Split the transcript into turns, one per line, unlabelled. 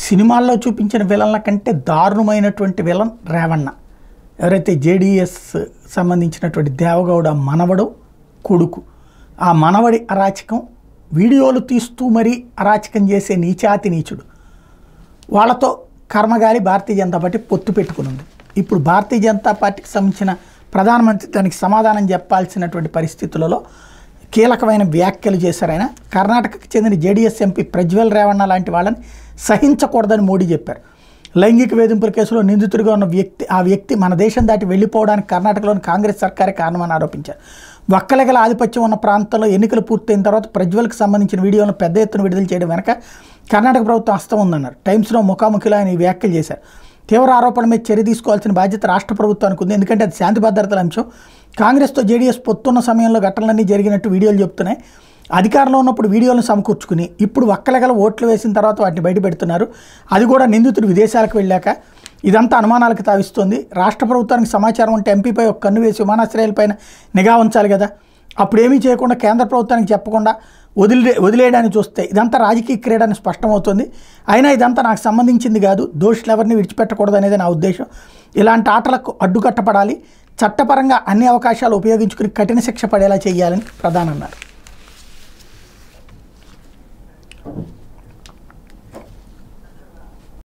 సినిమాల్లో చూపించిన విలన్ల కంటే దారుణమైనటువంటి విలన్ రేవಣ್ణ ఎవరైతే జేడిఎస్ సంబంధించినటువంటి దేవగౌడ మనవడు కొడుకు ఆ మనవడి అరాచకం వీడియోలు తీస్తూ మరీ అరాచకం చేసే నీచాతి నీచుడు వాళ్ళతో కర్మగాలి భారతీయ జనతా పార్టీ పొత్తు పెట్టుకుని ఉంది ఇప్పుడు భారతీయ జనతా పార్టీకి సంబంధించిన ప్రధానమంత్రి దానికి సమాధానం చెప్పాల్సినటువంటి పరిస్థితులలో కీలకమైన వ్యాఖ్యలు చేశారు ఆయన కర్ణాటకకు చెందిన జేడీఎస్ ఎంపీ ప్రజ్వల్ రేవಣ್ణ లాంటి వాళ్ళని సహించకూడదని మోడీ చెప్పారు లైంగిక వేధింపుల కేసులో నిందితుడిగా ఉన్న వ్యక్తి ఆ వ్యక్తి మన దేశం దాటి వెళ్ళిపోవడానికి కర్ణాటకలోని కాంగ్రెస్ సర్కారే కారణమని ఆరోపించారు వక్కలగల ఆధిపత్యం ఉన్న ప్రాంతంలో ఎన్నికలు పూర్తయిన తర్వాత ప్రజ్వల్కి సంబంధించిన వీడియోలను పెద్ద ఎత్తున విడుదల చేయడం వెనక కర్ణాటక ప్రభుత్వం హస్తం ఉందన్నారు టైమ్స్లో ముఖాముఖిలో ఆయన ఈ వ్యాఖ్యలు చేశారు తీవ్ర ఆరోపణ మీద చర్య తీసుకోవాల్సిన బాధ్యత రాష్ట్ర ప్రభుత్వానికి ఉంది ఎందుకంటే అది శాంతి భద్రతల అంశం కాంగ్రెస్తో జేడీఎస్ పొత్తున్న సమయంలో ఘటనలన్నీ జరిగినట్టు వీడియోలు చెప్తున్నాయి అధికారంలో ఉన్నప్పుడు వీడియోలను సమకూర్చుకుని ఇప్పుడు ఒక్కలగల ఓట్లు వేసిన తర్వాత వాటిని బయట పెడుతున్నారు అది కూడా నిందితుడు విదేశాలకు వెళ్ళాక ఇదంతా అనుమానాలకు తావిస్తోంది రాష్ట్ర ప్రభుత్వానికి సమాచారం ఉంటే ఎంపీపై ఒక కన్ను వేసి విమానాశ్రయాలపైన నిఘా ఉంచాలి కదా అప్పుడు ఏమీ చేయకుండా కేంద్ర ప్రభుత్వానికి చెప్పకుండా వదిలే వదిలేయడానికి చూస్తే ఇదంతా రాజకీయ క్రీడని స్పష్టమవుతుంది అయినా ఇదంతా నాకు సంబంధించింది కాదు దోషులు ఎవరిని విడిచిపెట్టకూడదు అనేది నా ఉద్దేశం ఇలాంటి ఆటలకు అడ్డుకట్టపడాలి చట్టపరంగా అన్ని అవకాశాలు ఉపయోగించుకుని కఠిన శిక్ష పడేలా చేయాలని ప్రధాని అన్నారు